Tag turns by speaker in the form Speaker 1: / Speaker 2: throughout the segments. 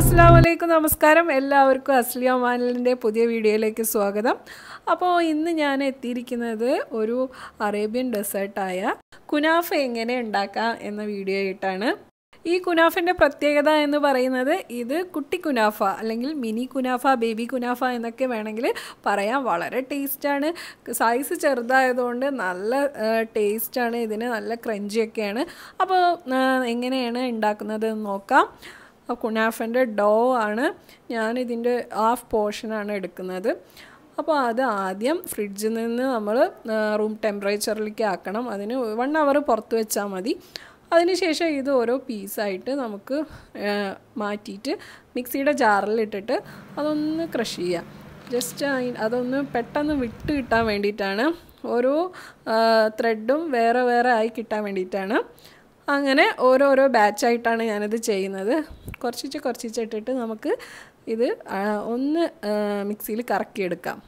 Speaker 1: അസ്സാം വലൈക്കും നമസ്കാരം എല്ലാവർക്കും അസ്ലിയ മാനലിൻ്റെ പുതിയ വീഡിയോയിലേക്ക് സ്വാഗതം അപ്പോൾ ഇന്ന് ഞാൻ എത്തിയിരിക്കുന്നത് ഒരു അറേബ്യൻ ഡെസേർട്ടായ കുനാഫ എങ്ങനെ ഉണ്ടാക്കാം എന്ന വീഡിയോ ആയിട്ടാണ് ഈ കുനാഫിൻ്റെ പ്രത്യേകത എന്ന് പറയുന്നത് ഇത് കുട്ടി കുനാഫ അല്ലെങ്കിൽ മിനി കുനാഫ ബേബി കുനാഫ എന്നൊക്കെ വേണമെങ്കിൽ പറയാം വളരെ ടേസ്റ്റാണ് സൈസ് ചെറുതായതുകൊണ്ട് നല്ല ടേസ്റ്റാണ് ഇതിന് നല്ല ക്രഞ്ചിയൊക്കെയാണ് അപ്പോൾ എങ്ങനെയാണ് ഉണ്ടാക്കുന്നത് എന്ന് നോക്കാം കുനാഫൻ്റെ ഡോ ആണ് ഞാനിതിൻ്റെ ഹാഫ് പോർഷനാണ് എടുക്കുന്നത് അപ്പോൾ അത് ആദ്യം ഫ്രിഡ്ജിൽ നിന്ന് നമ്മൾ റൂം ടെമ്പറേച്ചറിലേക്ക് ആക്കണം അതിന് വൺ അവർ പുറത്ത് വെച്ചാൽ മതി അതിനുശേഷം ഇത് ഓരോ പീസായിട്ട് നമുക്ക് മാറ്റിയിട്ട് മിക്സിയുടെ ജാറിലിട്ടിട്ട് അതൊന്ന് ക്രഷ് ചെയ്യാം ജസ്റ്റ് അതൊന്ന് പെട്ടെന്ന് വിട്ട് കിട്ടാൻ വേണ്ടിയിട്ടാണ് ഓരോ ത്രെഡും വേറെ വേറെ ആയി കിട്ടാൻ വേണ്ടിയിട്ടാണ് അങ്ങനെ ഓരോരോ ബാച്ചായിട്ടാണ് ഞാനിത് ചെയ്യുന്നത് കുറച്ചിച്ച് കുറച്ചിച്ച് ഇട്ടിട്ട് നമുക്ക് ഇത് ഒന്ന് മിക്സിയിൽ കറക്കിയെടുക്കാം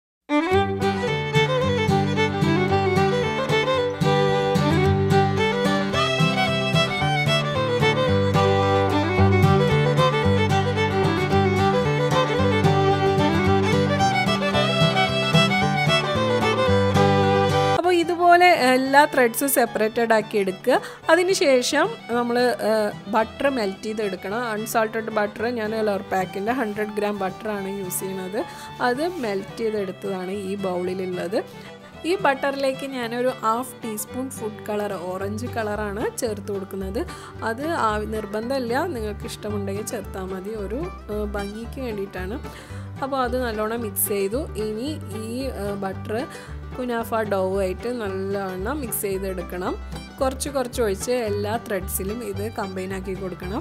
Speaker 1: ഇതുപോലെ എല്ലാ ത്രെഡ്സും സെപ്പറേറ്റഡ് ആക്കി എടുക്കുക അതിനുശേഷം നമ്മൾ ബട്ടർ മെൽറ്റ് ചെയ്ത് എടുക്കണം അൺസാൾട്ടഡ് ബട്ടർ ഞാൻ ലവർ പാക്കിൻ്റെ ഹൺഡ്രഡ് ഗ്രാം ബട്ടറാണ് യൂസ് ചെയ്യുന്നത് അത് മെൽറ്റ് ചെയ്തെടുത്തതാണ് ഈ ബൗളിലുള്ളത് ഈ ബട്ടറിലേക്ക് ഞാനൊരു half teaspoon food colour orange കളറാണ് ചേർത്ത് കൊടുക്കുന്നത് അത് നിർബന്ധമില്ല നിങ്ങൾക്ക് ഇഷ്ടമുണ്ടെങ്കിൽ ചേർത്താൽ മതി ഒരു ഭംഗിക്ക് വേണ്ടിയിട്ടാണ് അപ്പോൾ അത് നല്ലോണം മിക്സ് ചെയ്തു ഇനി ഈ ബട്ടർ കുനാഫ ഡോ ആയിട്ട് നല്ലവണ്ണം മിക്സ് ചെയ്തെടുക്കണം കുറച്ച് കുറച്ച് ഒഴിച്ച് എല്ലാ ത്രെഡ്സിലും ഇത് കമ്പൈൻ ആക്കി കൊടുക്കണം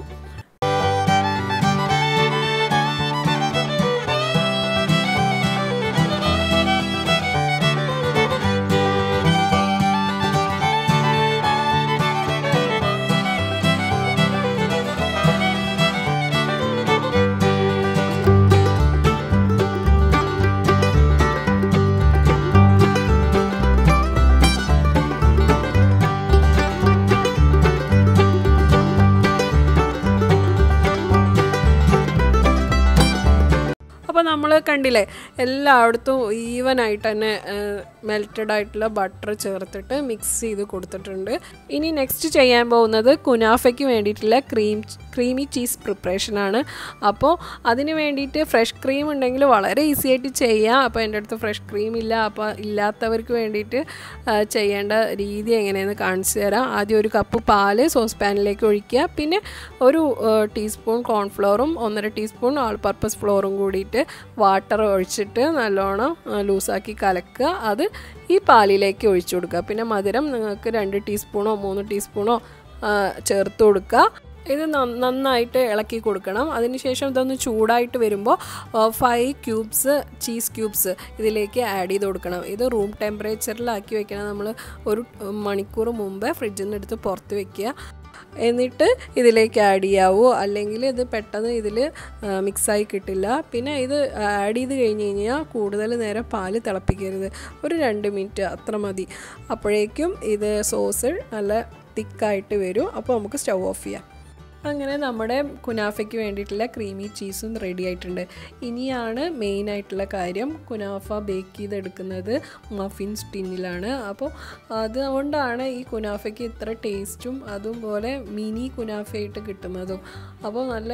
Speaker 1: അപ്പോൾ നമ്മൾ കണ്ടില്ലേ എല്ലായിടത്തും ഈവനായിട്ട് തന്നെ മെൽറ്റഡ് ആയിട്ടുള്ള ബട്ടർ ചേർത്തിട്ട് മിക്സ് ചെയ്ത് കൊടുത്തിട്ടുണ്ട് ഇനി നെക്സ്റ്റ് ചെയ്യാൻ പോകുന്നത് കുനാഫയ്ക്ക് വേണ്ടിയിട്ടുള്ള ക്രീം ക്രീമി ചീസ് പ്രിപ്പറേഷനാണ് അപ്പോൾ അതിന് വേണ്ടിയിട്ട് ഫ്രഷ് ക്രീം ഉണ്ടെങ്കിൽ വളരെ ഈസി ആയിട്ട് ചെയ്യാം അപ്പോൾ എൻ്റെ അടുത്ത് ഫ്രഷ് ക്രീം ഇല്ല അപ്പോൾ ഇല്ലാത്തവർക്ക് വേണ്ടിയിട്ട് ചെയ്യേണ്ട രീതി എങ്ങനെയെന്ന് കാണിച്ചു തരാം ആദ്യം ഒരു കപ്പ് പാല് സോസ് പാനിലേക്ക് ഒഴിക്കുക പിന്നെ ഒരു ടീസ്പൂൺ കോൺഫ്ലോറും ഒന്നര ടീസ്പൂൺ ആൾ പർപ്പസ് ഫ്ലോറും കൂടിയിട്ട് വാട്ടർ ഒഴിച്ചിട്ട് നല്ലോണം ലൂസാക്കി കലക്കുക അത് ഈ പാലിലേക്ക് ഒഴിച്ചു കൊടുക്കുക പിന്നെ മധുരം നിങ്ങൾക്ക് രണ്ട് ടീസ്പൂണോ മൂന്ന് ടീസ്പൂണോ ചേർത്ത് കൊടുക്കുക ഇത് നന്നായിട്ട് ഇളക്കി കൊടുക്കണം അതിനുശേഷം ഇതൊന്ന് ചൂടായിട്ട് വരുമ്പോൾ ഫൈവ് ക്യൂബ്സ് ചീസ് ക്യൂബ്സ് ഇതിലേക്ക് ആഡ് ചെയ്ത് കൊടുക്കണം ഇത് റൂം ടെമ്പറേച്ചറിലാക്കി വെക്കണം നമ്മൾ ഒരു മണിക്കൂർ മുമ്പേ ഫ്രിഡ്ജിൽ നിന്ന് എടുത്ത് പുറത്ത് വെക്കുക എന്നിട്ട് ഇതിലേക്ക് ആഡ് ചെയ്യാവൂ അല്ലെങ്കിൽ ഇത് പെട്ടെന്ന് ഇതിൽ മിക്സായി കിട്ടില്ല പിന്നെ ഇത് ആഡ് ചെയ്ത് കഴിഞ്ഞ് കഴിഞ്ഞാൽ കൂടുതൽ നേരം പാല് തിളപ്പിക്കരുത് ഒരു രണ്ട് മിനിറ്റ് അത്ര മതി അപ്പോഴേക്കും ഇത് സോസ് നല്ല തിക്കായിട്ട് വരും അപ്പോൾ നമുക്ക് സ്റ്റൗ ഓഫ് ചെയ്യാം അങ്ങനെ നമ്മുടെ കുനാഫയ്ക്ക് വേണ്ടിയിട്ടുള്ള ക്രീമി ചീസും റെഡി ആയിട്ടുണ്ട് ഇനിയാണ് മെയിൻ ആയിട്ടുള്ള കാര്യം കുനാഫ ബേക്ക് ചെയ്തെടുക്കുന്നത് മഫിൻസ് ടിന്നിലാണ് അപ്പോൾ അതുകൊണ്ടാണ് ഈ കുനാഫയ്ക്ക് ഇത്ര ടേസ്റ്റും അതുപോലെ മിനി കുനാഫയായിട്ട് കിട്ടുന്നതും അപ്പോൾ നല്ല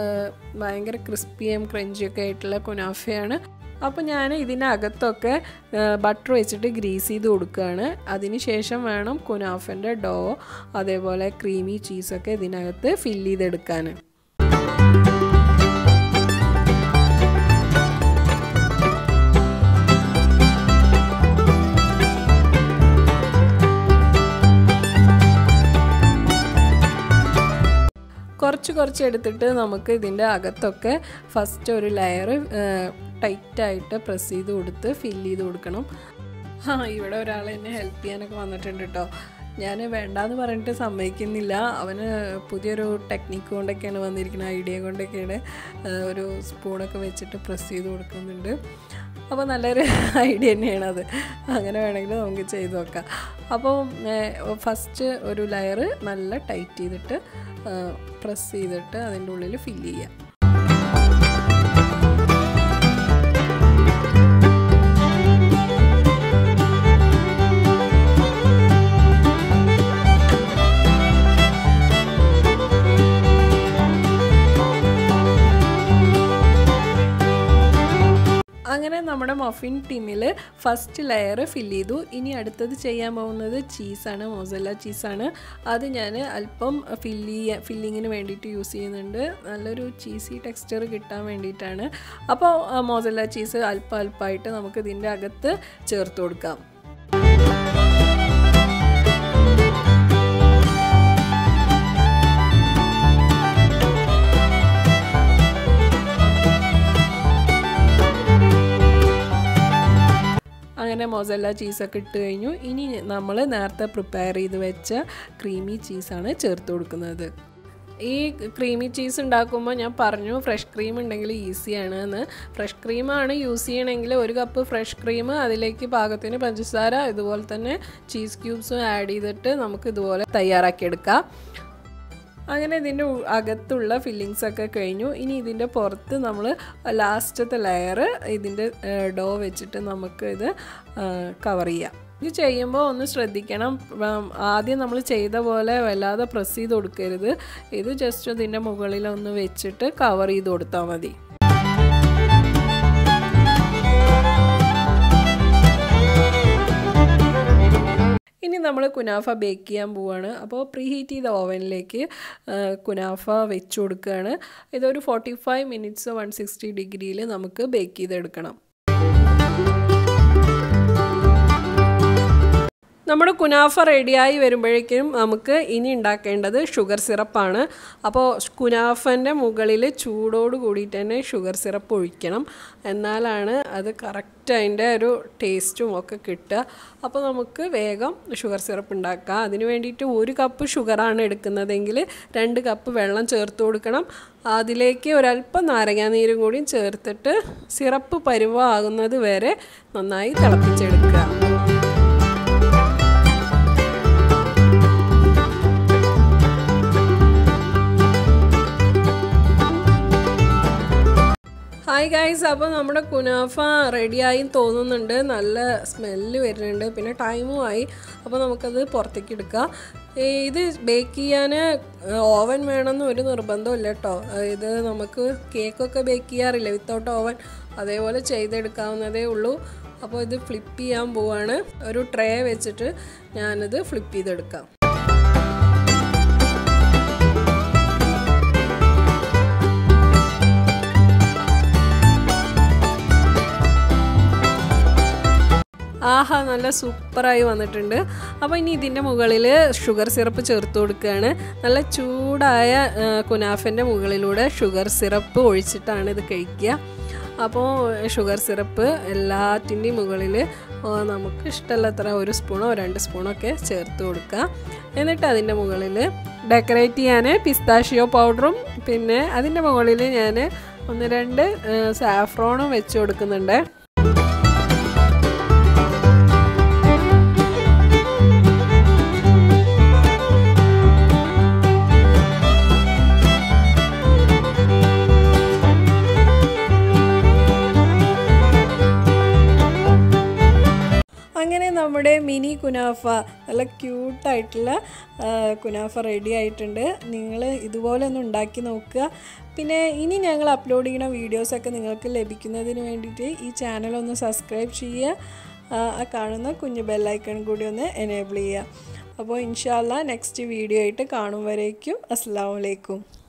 Speaker 1: ഭയങ്കര ക്രിസ്പിയും ക്രഞ്ചിയൊക്കെ ആയിട്ടുള്ള കുനാഫയാണ് അപ്പോൾ ഞാൻ ഇതിനകത്തൊക്കെ ബട്ടർ വെച്ചിട്ട് ഗ്രീസ് ചെയ്ത് കൊടുക്കുകയാണ് അതിന് ശേഷം വേണം കുനാഫൻ്റെ ഡോ അതേപോലെ ക്രീമി ചീസൊക്കെ ഇതിനകത്ത് ഫില്ല് ചെയ്തെടുക്കാൻ കുറച്ച് കുറച്ച് എടുത്തിട്ട് നമുക്ക് ഇതിൻ്റെ അകത്തൊക്കെ ഫസ്റ്റ് ഒരു ലെയർ ടൈറ്റായിട്ട് പ്രസ് ചെയ്ത് കൊടുത്ത് ഫില്ല് ചെയ്ത് കൊടുക്കണം ആ ഇവിടെ ഒരാൾ എന്നെ ഹെൽപ്പ് ചെയ്യാനൊക്കെ വന്നിട്ടുണ്ട് കേട്ടോ ഞാൻ വേണ്ടാന്ന് പറഞ്ഞിട്ട് സമ്മതിക്കുന്നില്ല അവന് പുതിയൊരു ടെക്നിക്ക് കൊണ്ടൊക്കെയാണ് വന്നിരിക്കുന്നത് ഐഡിയ കൊണ്ടൊക്കെയാണ് ഒരു സ്പൂണൊക്കെ വെച്ചിട്ട് പ്രസ് ചെയ്ത് കൊടുക്കുന്നുണ്ട് അപ്പോൾ നല്ലൊരു ഐഡിയ തന്നെയാണ് അത് അങ്ങനെ വേണമെങ്കിൽ നമുക്ക് ചെയ്ത് നോക്കാം അപ്പോൾ ഫസ്റ്റ് ഒരു ലെയർ നല്ല ടൈറ്റ് ചെയ്തിട്ട് പ്രസ് ചെയ്തിട്ട് അതിൻ്റെ ഉള്ളിൽ ഫില്ല് ചെയ്യാം നമ്മുടെ മഫിൻ ടിന്നിൽ ഫസ്റ്റ് ലെയർ ഫില്ല് ചെയ്തു ഇനി അടുത്തത് ചെയ്യാൻ പോകുന്നത് ചീസാണ് മോസല്ല ചീസാണ് അത് ഞാൻ അല്പം ഫില്ല് ചെയ്യാൻ ഫില്ലിങ്ങിന് വേണ്ടിയിട്ട് യൂസ് ചെയ്യുന്നുണ്ട് നല്ലൊരു ചീസി ടെക്സ്ചർ കിട്ടാൻ വേണ്ടിയിട്ടാണ് അപ്പോൾ മോസല്ല ചീസ് അല്പം അല്പമായിട്ട് നമുക്ക് ഇതിൻ്റെ അകത്ത് ചേർത്ത് കൊടുക്കാം അങ്ങനെ മൊസല്ല ചീസൊക്കെ ഇട്ട് കഴിഞ്ഞു ഇനി നമ്മൾ നേരത്തെ പ്രിപ്പയർ ചെയ്ത് വെച്ച ക്രീമി ചീസാണ് ചേർത്ത് കൊടുക്കുന്നത് ഈ ക്രീമി ചീസ് ഉണ്ടാക്കുമ്പോൾ ഞാൻ പറഞ്ഞു ഫ്രഷ് ക്രീം ഉണ്ടെങ്കിൽ ഈസിയാണ് എന്ന് ഫ്രഷ് ക്രീമാണ് യൂസ് ചെയ്യണമെങ്കിൽ ഒരു കപ്പ് ഫ്രഷ് ക്രീം അതിലേക്ക് പാകത്തിന് പഞ്ചസാര ഇതുപോലെ തന്നെ ചീസ് ക്യൂബ്സും ആഡ് ചെയ്തിട്ട് നമുക്ക് ഇതുപോലെ തയ്യാറാക്കിയെടുക്കാം അങ്ങനെ ഇതിൻ്റെ അകത്തുള്ള ഫില്ലിങ്സ് ഒക്കെ കഴിഞ്ഞു ഇനി ഇതിൻ്റെ പുറത്ത് നമ്മൾ ലാസ്റ്റത്തെ ലെയർ ഇതിൻ്റെ ഡോ വെച്ചിട്ട് നമുക്ക് ഇത് കവർ ചെയ്യാം ഇത് ചെയ്യുമ്പോൾ ഒന്ന് ശ്രദ്ധിക്കണം ആദ്യം നമ്മൾ ചെയ്ത പോലെ വല്ലാതെ പ്രസ് ചെയ്ത് കൊടുക്കരുത് ഇത് ജസ്റ്റ് ഇതിൻ്റെ മുകളിൽ ഒന്ന് വെച്ചിട്ട് കവർ ചെയ്ത് കൊടുത്താൽ മതി ഇനി നമ്മൾ കുനാഫ ബേക്ക് ചെയ്യാൻ പോവുകയാണ് അപ്പോൾ പ്രീ ഹീറ്റ് ചെയ്ത ഓവനിലേക്ക് കുനാഫ വെച്ച് കൊടുക്കുകയാണ് ഇതൊരു forty five minutes one sixty ഡിഗ്രിയിൽ നമുക്ക് ബേക്ക് ചെയ്തെടുക്കണം നമ്മുടെ കുനാഫ റെഡിയായി വരുമ്പോഴേക്കും നമുക്ക് ഇനി ഉണ്ടാക്കേണ്ടത് ഷുഗർ സിറപ്പാണ് അപ്പോൾ കുനാഫൻ്റെ മുകളിൽ ചൂടോട് കൂടിയിട്ട് തന്നെ ഷുഗർ സിറപ്പ് ഒഴിക്കണം എന്നാലാണ് അത് കറക്റ്റ് അതിൻ്റെ ഒരു ടേസ്റ്റും ഒക്കെ കിട്ടുക അപ്പോൾ നമുക്ക് വേഗം ഷുഗർ സിറപ്പ് ഉണ്ടാക്കാം അതിന് വേണ്ടിയിട്ട് ഒരു കപ്പ് ഷുഗറാണ് എടുക്കുന്നതെങ്കിൽ രണ്ട് കപ്പ് വെള്ളം ചേർത്ത് കൊടുക്കണം അതിലേക്ക് ഒരല്പം നാരങ്ങാനീരും കൂടി ചേർത്തിട്ട് സിറപ്പ് പരുവമാകുന്നത് വരെ നന്നായി തിളപ്പിച്ചെടുക്കുക ഹായ് ഗൈസ് അപ്പോൾ നമ്മുടെ കുനാഫ റെഡിയായി തോന്നുന്നുണ്ട് നല്ല സ്മെല്ല് വരുന്നുണ്ട് പിന്നെ ടൈമും ആയി അപ്പോൾ നമുക്കത് പുറത്തേക്ക് എടുക്കാം ഇത് ബേക്ക് ചെയ്യാൻ ഓവൻ വേണമെന്ന് ഒരു നിർബന്ധമില്ല കേട്ടോ ഇത് നമുക്ക് കേക്കൊക്കെ ബേക്ക് ചെയ്യാറില്ല വിത്തൗട്ട് ഓവൻ അതേപോലെ ചെയ്തെടുക്കാവുന്നതേ ഉള്ളൂ അപ്പോൾ ഇത് ഫ്ലിപ്പ് ചെയ്യാൻ പോവാണ് ഒരു ട്രേ വെച്ചിട്ട് ഞാനിത് ഫ്ലിപ്പ് ചെയ്തെടുക്കാം ആഹാ നല്ല സൂപ്പറായി വന്നിട്ടുണ്ട് അപ്പോൾ ഇനി ഇതിൻ്റെ മുകളിൽ ഷുഗർ സിറപ്പ് ചേർത്ത് കൊടുക്കുകയാണ് നല്ല ചൂടായ കുനാഫിൻ്റെ മുകളിലൂടെ ഷുഗർ സിറപ്പ് ഒഴിച്ചിട്ടാണ് ഇത് കഴിക്കുക അപ്പോൾ ഷുഗർ സിറപ്പ് എല്ലാറ്റിൻ്റെയും മുകളിൽ നമുക്ക് ഇഷ്ടമുള്ളത്ര ഒരു സ്പൂണോ രണ്ട് സ്പൂണോ ഒക്കെ ചേർത്ത് കൊടുക്കുക എന്നിട്ട് അതിൻ്റെ മുകളിൽ ഡെക്കറേറ്റ് ചെയ്യാൻ പിസ്താഷിയോ പൗഡറും പിന്നെ അതിൻ്റെ മുകളിൽ ഞാൻ ഒന്ന് രണ്ട് സാഫ്രോണും വെച്ച് കൊടുക്കുന്നുണ്ട് അങ്ങനെ നമ്മുടെ മിനി കുനാഫ നല്ല ക്യൂട്ടായിട്ടുള്ള കുനാഫ റെഡി ആയിട്ടുണ്ട് നിങ്ങൾ ഇതുപോലെ ഒന്ന് ഉണ്ടാക്കി നോക്കുക പിന്നെ ഇനി ഞങ്ങൾ അപ്ലോഡ് ചെയ്യുന്ന വീഡിയോസൊക്കെ നിങ്ങൾക്ക് ലഭിക്കുന്നതിന് വേണ്ടിയിട്ട് ഈ ചാനൽ ഒന്ന് സബ്സ്ക്രൈബ് ചെയ്യുക ആ കാണുന്ന കുഞ്ഞു ബെല്ലൈക്കൺ കൂടി ഒന്ന് എനേബിൾ ചെയ്യുക അപ്പോൾ ഇൻഷാല്ല നെക്സ്റ്റ് വീഡിയോ ആയിട്ട് കാണും വരേക്കും അസ്സാം വലൈക്കും